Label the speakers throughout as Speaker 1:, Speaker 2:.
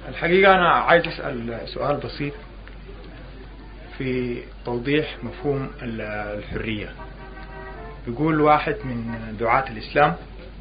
Speaker 1: الحقيقة أنا عايز أسأل سؤال بسيط في توضيح مفهوم الحرية يقول واحد من دعاة الإسلام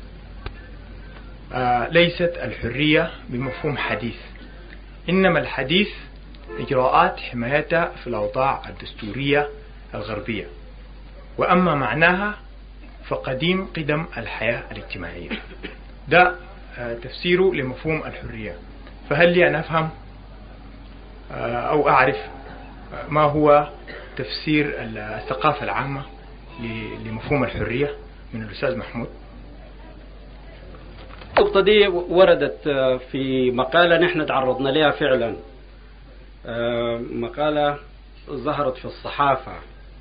Speaker 1: آه ليست الحرية بمفهوم حديث إنما الحديث إجراءات حمايتها في الأوضاع الدستورية الغربية وأما معناها فقديم قدم الحياة الاجتماعية ده آه تفسيره لمفهوم الحرية فهل لي أن أفهم آه أو أعرف ما هو تفسير الثقافة العامة لمفهوم الحرية من الأستاذ محمود
Speaker 2: النقطة دي وردت في مقالة نحن تعرضنا لها فعلا مقالة ظهرت في الصحافة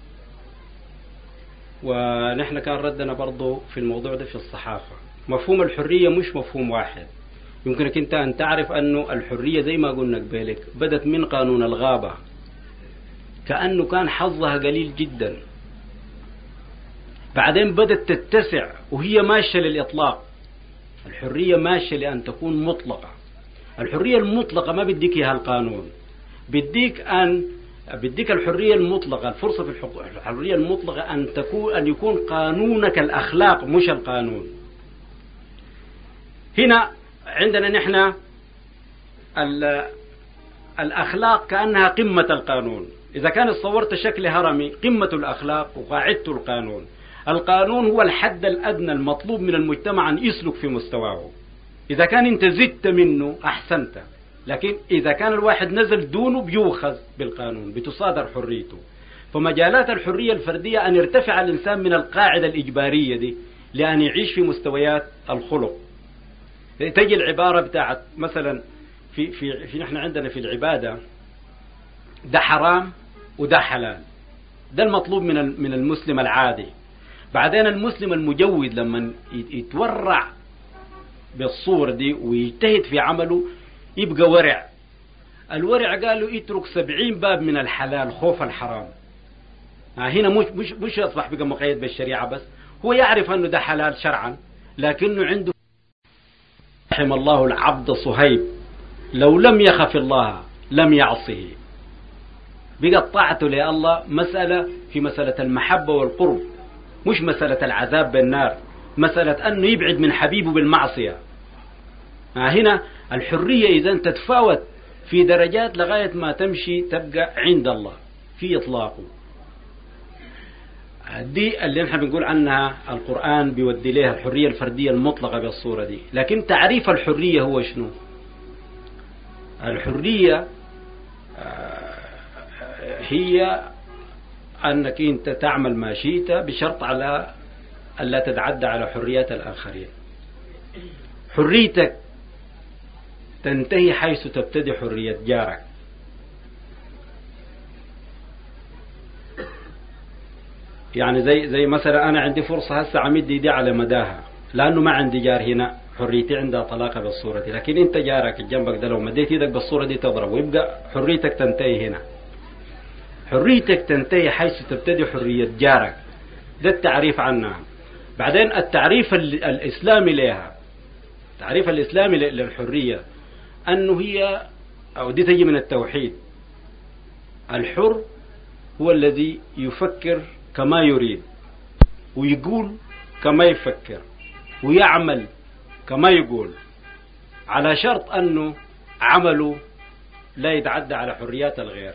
Speaker 2: ونحن كان ردنا برضو في الموضوع ده في الصحافة مفهوم الحرية مش مفهوم واحد يمكنك انت ان تعرف انه الحرية زي ما قلنا قبلك بدت من قانون الغابة كأنه كان حظها قليل جدا بعدين بدت تتسع وهي ماشية للإطلاق الحرية ماشية لأن تكون مطلقة الحرية المطلقة ما بديك إياها القانون بديك أن بديك الحرية المطلقة الفرصة في الحرية المطلقة أن تكون أن يكون قانونك الأخلاق مش القانون هنا عندنا نحن الأخلاق كأنها قمة القانون إذا كان صورت شكل هرمي قمة الأخلاق وقاعدة القانون القانون هو الحد الأدنى المطلوب من المجتمع أن يسلك في مستواه إذا كان أنت زدت منه أحسنت لكن إذا كان الواحد نزل دونه بيوخذ بالقانون بتصادر حريته فمجالات الحرية الفردية أن يرتفع الإنسان من القاعدة الإجبارية دي لأن يعيش في مستويات الخلق تجي العبارة بتاعت مثلا في, في, في نحن عندنا في العبادة ده حرام وده حلال ده المطلوب من من المسلم العادي بعدين المسلم المجود لما يتورع بالصورة دي ويجتهد في عمله يبقى ورع الورع قالوا يترك سبعين باب من الحلال خوف الحرام هنا مش مش مش يصبح بقى مقيد بالشريعة بس هو يعرف انه ده حلال شرعا لكنه عنده رحم الله العبد صهيب لو لم يخف الله لم يعصه بقت طاعته لله مسألة في مسألة المحبة والقرب مش مسألة العذاب بالنار مسألة أنه يبعد من حبيبه بالمعصية هنا الحرية إذا تتفاوت في درجات لغاية ما تمشي تبقى عند الله في إطلاقه دي اللي نحن بنقول عنها القرآن بيودي لها الحرية الفردية المطلقة بالصورة دي لكن تعريف الحرية هو شنو الحرية هي أنك أنت تعمل ما شئت بشرط على ألا تتعدى على حريات الآخرين حريتك تنتهي حيث تبتدي حرية جارك يعني زي زي مثلا انا عندي فرصه هسه عمد ايدي على مداها لانه ما عندي جار هنا حريتي عندها طلاقه بالصوره دي لكن انت جارك جنبك ده لو مديت ايدك بالصوره دي تضرب ويبقى حريتك تنتهي هنا حريتك تنتهي حيث تبتدي حريه جارك ده التعريف عنها بعدين التعريف الاسلامي لها التعريف الاسلامي للحريه انه هي او دي تجي من التوحيد الحر هو الذي يفكر كما يريد ويقول كما يفكر ويعمل كما يقول على شرط أنه عمله لا يتعدى على حريات الغير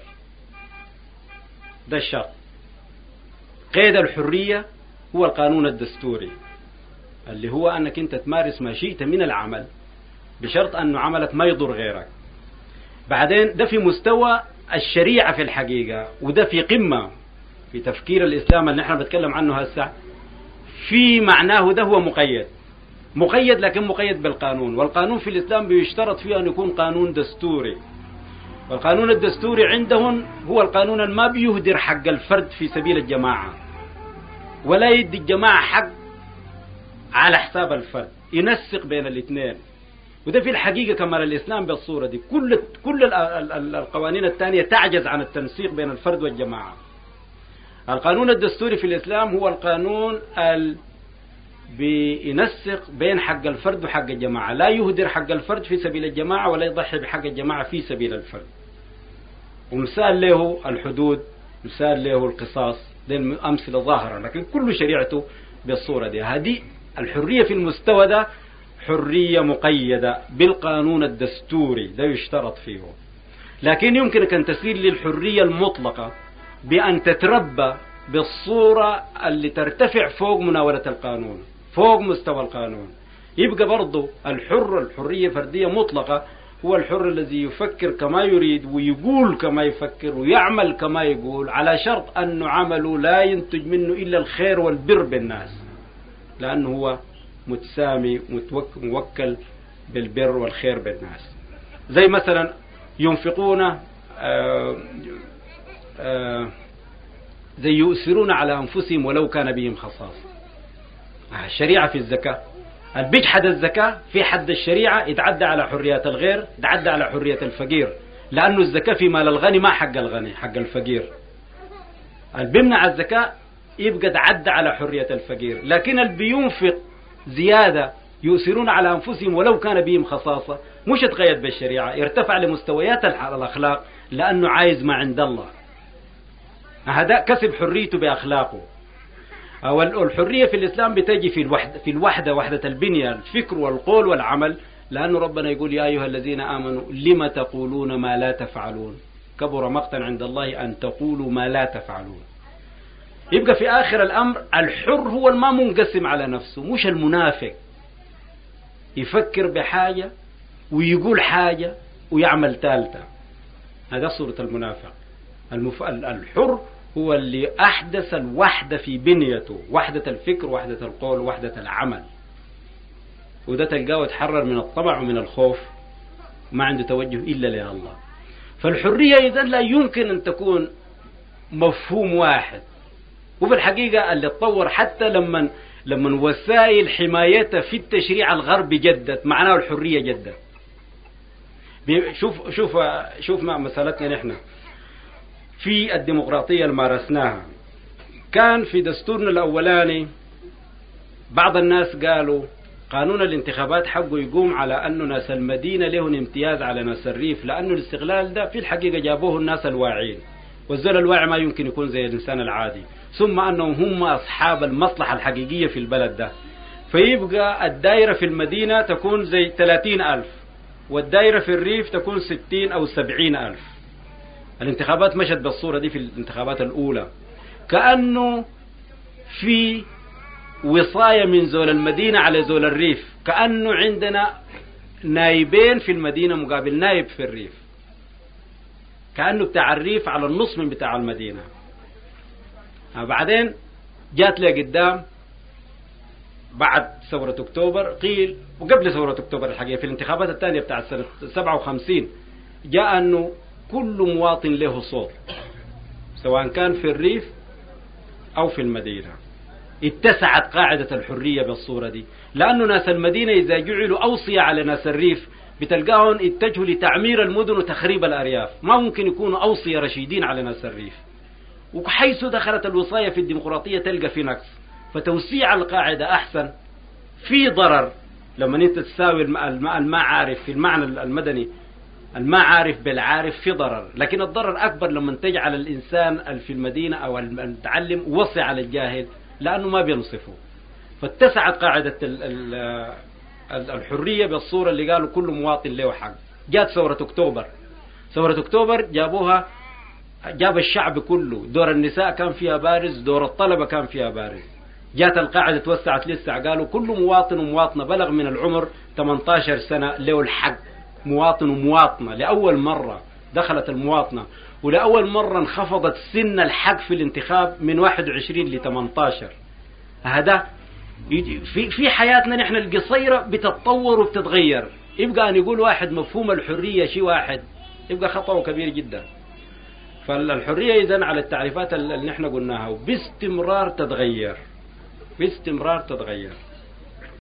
Speaker 2: ده الشرط قيد الحرية هو القانون الدستوري اللي هو أنك أنت تمارس ما شئت من العمل بشرط أنه عملك ما يضر غيرك بعدين ده في مستوى الشريعة في الحقيقة وده في قمة في تفكير الإسلام اللي نحن بنتكلم عنه هسه في معناه ده هو مقيد مقيد لكن مقيد بالقانون والقانون في الإسلام بيشترط فيه أن يكون قانون دستوري والقانون الدستوري عندهم هو القانون اللي ما بيهدر حق الفرد في سبيل الجماعة ولا يدي الجماعة حق على حساب الفرد ينسق بين الاثنين وده في الحقيقة كما الإسلام بالصورة دي كل كل القوانين الثانية تعجز عن التنسيق بين الفرد والجماعة القانون الدستوري في الإسلام هو القانون بينسق بين حق الفرد وحق الجماعة لا يهدر حق الفرد في سبيل الجماعة ولا يضحي بحق الجماعة في سبيل الفرد ومثال له الحدود مثال له القصاص دي أمثلة ظاهرة لكن كل شريعته بالصورة دي هذه الحرية في المستوى ده حرية مقيدة بالقانون الدستوري ده يشترط فيه لكن يمكنك أن تسير للحرية المطلقة بأن تتربى بالصورة اللي ترتفع فوق مناولة القانون فوق مستوى القانون يبقى برضه الحر الحرية فردية مطلقة هو الحر الذي يفكر كما يريد ويقول كما يفكر ويعمل كما يقول على شرط أن عمله لا ينتج منه إلا الخير والبر بالناس لأنه هو متسامي موكل بالبر والخير بالناس زي مثلا ينفقون آآ آآ زي يؤثرون على أنفسهم ولو كان بهم خصاصة الشريعة في الزكاة اللي بيجحد الزكاة في حد الشريعة يتعدى على حريات الغير يتعدى على حرية الفقير لأنه الزكاة في مال الغني ما حق الغني حق الفقير اللي بيمنع الزكاة يبقى تعدى على حرية الفقير لكن اللي بينفق زيادة يؤثرون على أنفسهم ولو كان بهم خصاصة مش يتقيد بالشريعة يرتفع لمستويات الأخلاق لأنه عايز ما عند الله هذا كسب حريته بأخلاقه والحرية في الإسلام بتجي في الوحدة, في الوحدة وحدة البنية الفكر والقول والعمل لأن ربنا يقول يا أيها الذين آمنوا لم تقولون ما لا تفعلون كبر مقتا عند الله أن تقولوا ما لا تفعلون يبقى في آخر الأمر الحر هو الما منقسم على نفسه مش المنافق يفكر بحاجة ويقول حاجة ويعمل ثالثة هذا صورة المنافق المف... الحر هو اللي أحدث الوحدة في بنيته وحدة الفكر وحدة القول وحدة العمل وده تلقاه يتحرر من الطمع ومن الخوف ما عنده توجه إلا لله فالحرية إذا لا يمكن أن تكون مفهوم واحد وفي الحقيقة اللي تطور حتى لما لما وسائل حمايتها في التشريع الغربي جدت معناه الحرية جدت شوف شوف شوف مع مسألتنا نحن في الديمقراطية اللي مارسناها كان في دستورنا الأولاني بعض الناس قالوا قانون الانتخابات حقه يقوم على أنه ناس المدينة لهم امتياز على ناس الريف لأنه الاستغلال ده في الحقيقة جابوه الناس الواعيين والزول الواعي ما يمكن يكون زي الإنسان العادي ثم أنهم هم أصحاب المصلحة الحقيقية في البلد ده فيبقى الدائرة في المدينة تكون زي 30 ألف والدائرة في الريف تكون 60 أو 70 ألف الانتخابات مشت بالصورة دي في الانتخابات الأولى كأنه في وصاية من زول المدينة على زول الريف كأنه عندنا نايبين في المدينة مقابل نايب في الريف كأنه بتاع الريف على النص من بتاع المدينة بعدين جات لي قدام بعد ثورة أكتوبر قيل وقبل ثورة أكتوبر الحقيقة في الانتخابات الثانية بتاعت سنة 57 جاء أنه كل مواطن له صوت سواء كان في الريف أو في المدينة اتسعت قاعدة الحرية بالصورة دي لأنه ناس المدينة إذا جعلوا أوصية على ناس الريف بتلقاهم اتجهوا لتعمير المدن وتخريب الأرياف ما ممكن يكونوا أوصية رشيدين على ناس الريف وحيث دخلت الوصاية في الديمقراطية تلقى في نقص فتوسيع القاعدة أحسن في ضرر لما انت تساوي الما عارف في المعنى المدني الما عارف بالعارف في ضرر لكن الضرر أكبر لما تجعل الإنسان في المدينة أو المتعلم وصي على الجاهل لأنه ما بينصفه فاتسعت قاعدة الحرية بالصورة اللي قالوا كل مواطن له حق جات ثورة أكتوبر ثورة أكتوبر جابوها جاب الشعب كله دور النساء كان فيها بارز دور الطلبة كان فيها بارز جات القاعدة توسعت لسه قالوا كل مواطن ومواطنة بلغ من العمر 18 سنة له الحق مواطن ومواطنة لأول مرة دخلت المواطنة ولأول مرة انخفضت سن الحق في الانتخاب من 21 ل 18 هذا في في حياتنا نحن القصيرة بتتطور وبتتغير يبقى أن يقول واحد مفهوم الحرية شيء واحد يبقى خطأه كبير جدا فالحرية إذا على التعريفات اللي نحن قلناها وباستمرار تتغير باستمرار تتغير